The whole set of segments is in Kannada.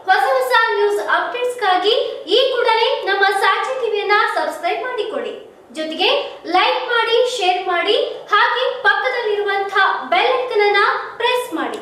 ಹೊಸ ಹೊಸ ನ್ಯೂಸ್ ಅಪ್ಡೇಟ್ಸ್ಗಾಗಿ ಈ ಕೂಡಲೇ ನಮ್ಮ ಸಾಕ್ಷಿ ಟಿವಿಯನ್ನ ಸಬ್ಸ್ಕ್ರೈಬ್ ಮಾಡಿಕೊಳ್ಳಿ ಜೊತೆಗೆ ಲೈಕ್ ಮಾಡಿ ಶೇರ್ ಮಾಡಿ ಹಾಗೆ ಪಕ್ಕದಲ್ಲಿರುವಂತಹ ಬೆಲ್ ಐಕನ್ ಅನ್ನ ಪ್ರೆಸ್ ಮಾಡಿ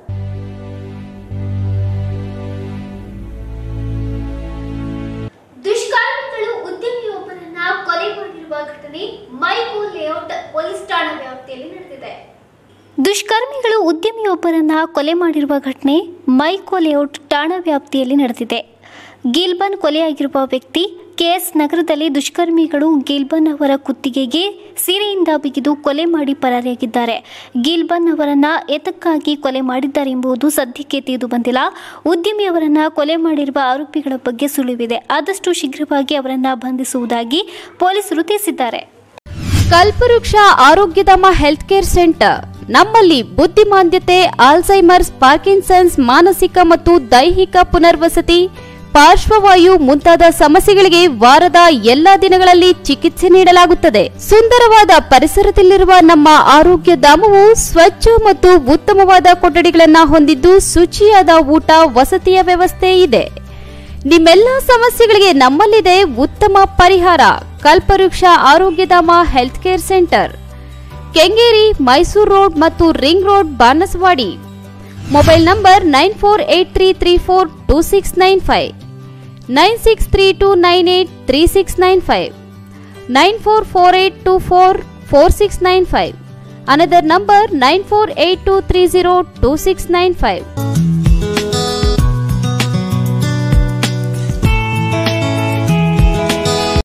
ದುಷ್ಕರ್ಮಿಗಳು ಉದ್ಯಮಿಯೊಬ್ಬರನ್ನ ಕೊಲೆ ಮಾಡಿರುವ ಘಟನೆ ಮೈಕೋ ಲೇಔಟ್ ಪೊಲೀಸ್ ಠಾಣಾ ವ್ಯಾಪ್ತಿಯಲ್ಲಿ ನಡೆದಿದೆ ದುಷ್ಕರ್ಮಿಗಳು ಉದ್ಯಮಿಯೊಬ್ಬರನ್ನ ಕೊಲೆ ಮಾಡಿರುವ ಘಟನೆ ಮೈಕೋ ಲೇಔಟ್ ಠಾಣಾ ವ್ಯಾಪ್ತಿಯಲ್ಲಿ ನಡೆದಿದೆ ಗಿಲ್ಬನ್ ಕೊಲೆಯಾಗಿರುವ ವ್ಯಕ್ತಿ ಕೆಎಸ್ ನಗರದಲ್ಲಿ ದುಷ್ಕರ್ಮಿಗಳು ಗಿಲ್ಬನ್ ಅವರ ಕುತ್ತಿಗೆಗೆ ಸೀರೆಯಿಂದ ಬಿಗಿದು ಕೊಲೆ ಮಾಡಿ ಪರಾರಿಯಾಗಿದ್ದಾರೆ ಗಿಲ್ಬನ್ ಅವರನ್ನ ಎತಕ್ಕಾಗಿ ಕೊಲೆ ಮಾಡಿದ್ದಾರೆ ಎಂಬುದು ಸದ್ಯಕ್ಕೆ ತಿಳಿದು ಬಂದಿಲ್ಲ ಉದ್ಯಮಿಯವರನ್ನ ಕೊಲೆ ಮಾಡಿರುವ ಆರೋಪಿಗಳ ಬಗ್ಗೆ ಸುಳಿವಿದೆ ಆದಷ್ಟು ಶೀಘ್ರವಾಗಿ ಅವರನ್ನ ಬಂಧಿಸುವುದಾಗಿ ಪೊಲೀಸರು ತಿಳಿಸಿದ್ದಾರೆ ಕಲ್ಪವೃಕ್ಷ ಆರೋಗ್ಯಧಾಮ ಹೆಲ್ತ್ ಕೇರ್ ಸೆಂಟರ್ ನಮ್ಮಲ್ಲಿ ಬುದ್ಧಿಮಾಂದ್ಯತೆ ಆಲ್ಝೈಮರ್ಸ್ ಪಾರ್ಕಿನ್ಸನ್ಸ್ ಮಾನಸಿಕ ಮತ್ತು ದೈಹಿಕ ಪುನರ್ವಸತಿ ಪಾರ್ಶ್ವವಾಯು ಮುಂತಾದ ಸಮಸ್ಯೆಗಳಿಗೆ ವಾರದ ಎಲ್ಲಾ ದಿನಗಳಲ್ಲಿ ಚಿಕಿತ್ಸೆ ನೀಡಲಾಗುತ್ತದೆ ಸುಂದರವಾದ ಪರಿಸರದಲ್ಲಿರುವ ನಮ್ಮ ಆರೋಗ್ಯ ಧಾಮವು ಸ್ವಚ್ಛ ಮತ್ತು ಉತ್ತಮವಾದ ಕೊಠಡಿಗಳನ್ನು ಹೊಂದಿದ್ದು ಶುಚಿಯಾದ ಊಟ ವಸತಿಯ ವ್ಯವಸ್ಥೆ ಇದೆ ನಿಮ್ಮೆಲ್ಲ ಸಮಸ್ಯೆಗಳಿಗೆ ನಮ್ಮಲ್ಲಿದೆ ಉತ್ತಮ ಪರಿಹಾರ Kalpavriksha Arogyadhama health care centre Kengeri Mysuru road ಮತ್ತು ring road Banaswadi mobile number nine four eight three three four two six nine five nine six three two nine eight three six nine five nine four four eight two four four six nine five another number nine four eight two three zero two six nine five